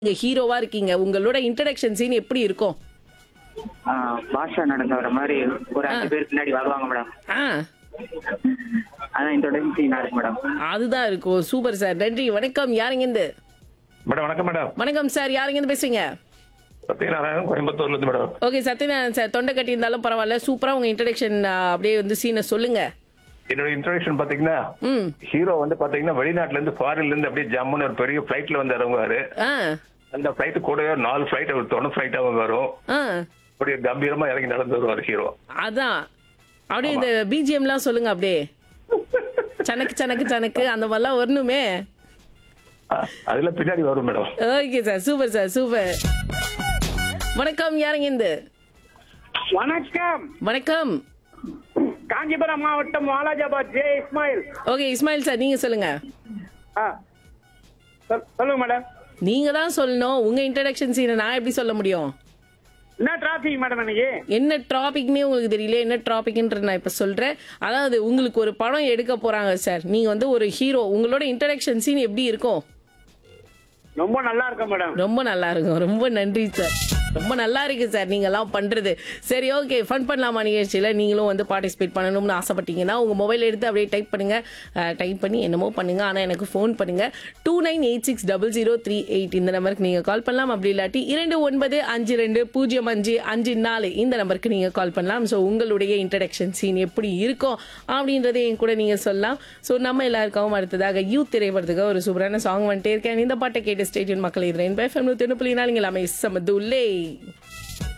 நீங்க ஹீரோவா இருக்கீங்க உங்களோட இன்ட்ரடக்ஷன் சீன் எப்படி இருக்கும் ஆ, பாஷா நடந்து வர மாதிரி ஒரு அஞ்சு பேர் பின்னாடி வருவாங்க மேடம் ஆ அதான் இன்ட்ரோடக்ஷன் சீனா இருக்கு மேடம் அதுதான் இருக்கும் சூப்பர் சார் நன்றி வணக்கம் யாருங்க இருந்து மேடம் வணக்கம் மேடம் வணக்கம் சார் யாருங்க இருந்து பேசுறீங்க சத்யநாராயணன் கோயம்புத்தூர்ல இருந்து மேடம் ஓகே சத்யநாராயணன் சார் தொண்டை கட்டி இருந்தாலும் பரவாயில்ல சூப்பரா உங்க இன்ட்ரடக்ஷன் அப்படியே வந்து சீனை சொல்லுங்க என்னோட இன்ட்ரோடக்ஷன் பாத்தீங்கன்னா ம் ஹீரோ வந்து பாத்தீங்கன்னா வெளிநாட்டுல இருந்து ஃபாரின்ல இருந்து அப்படியே ஜம்முன்னு ஒரு பெரிய ஃபிளைட்ல வந்து இறங்குவாரு ஆ அந்த ஃபிளைட் கூட ஒரு நாலு ஃபிளைட் ஒரு தொண்ணு ஃபிளைட் அவங்க வரும் ஆ அப்படியே கம்பீரமா இறங்கி நடந்து வருவார் ஹீரோ அதான் அப்படியே இந்த பிஜிஎம்லாம் சொல்லுங்க அப்படியே சனக்கு சனக்கு சனக்கு அந்த மாதிரிலாம் வரணுமே அதுல பின்னாடி வரும் madam okay sir super sir super வணக்கம் யாருங்க இருந்து வணக்கம் வணக்கம் காஞ்சிபுரம் மாவட்டம் Walajabad J Ismail okay Ismail sir நீங்க சொல்லுங்க ஆ சொல்- சொல்லுங்க மேடம் நீங்க தான் சொல்லணும் உங்க இன்ட்ரடக்ஷன் சீனை நான் எப்படி சொல்ல முடியும் என்ன டிராபிக் மேடம் இன்னைக்கு என்ன டாபிக்னே உங்களுக்கு தெரியல என்ன டாபிக்ன்ற நான் இப்ப சொல்றேன் அதாவது உங்களுக்கு ஒரு படம் எடுக்க போறாங்க சார் நீங்க வந்து ஒரு ஹீரோ உங்களோட இன்ட்ரடக்ஷன் சீன் எப்படி இருக்கும் ரொம்ப நல்லா இருக்கும் மேடம் ரொம்ப நல்லா இருக்கும் ரொம்ப நன்றி சார் ரொம்ப நல்லா இருக்கு சார் நீங்க எல்லாம் பண்றது சரி ஓகே ஃபன் பண்ணலாமா நிகழ்ச்சியில நீங்களும் வந்து பார்ட்டிசிபேட் பண்ணணும்னு ஆசைப்பட்டீங்கன்னா உங்க மொபைல் எடுத்து அப்படியே டைப் பண்ணுங்க டைப் பண்ணி என்னமோ பண்ணுங்க ஆனா எனக்கு ஃபோன் பண்ணுங்க two nine eight six double zero three eight இந்த நம்பருக்கு நீங்க கால் பண்ணலாம் அப்படி இல்லாட்டி இரண்டு ஒன்பது அஞ்சு ரெண்டு பூஜ்ஜியம் அஞ்சு அஞ்சு நாலு இந்த நம்பருக்கு நீங்க கால் பண்ணலாம் ஸோ உங்களுடைய இன்ட்ரடக்ஷன் சீன் எப்படி இருக்கும் அப்படின்றதை என் கூட நீங்க சொல்லலாம் ஸோ நம்ம எல்லாருக்காகவும் அடுத்ததாக யூத் திரைப்படத்துக்கு ஒரு சூப்பரான சாங் வந்துட்டே இருக்கேன் இந்த பாட்டை கேட்டு ஸ்டேடியன் மக்கள் இது ரெயின் பை ஃபேமிலி திருப்புலினா நீங்கள் எல்லாமே சமதுல்லே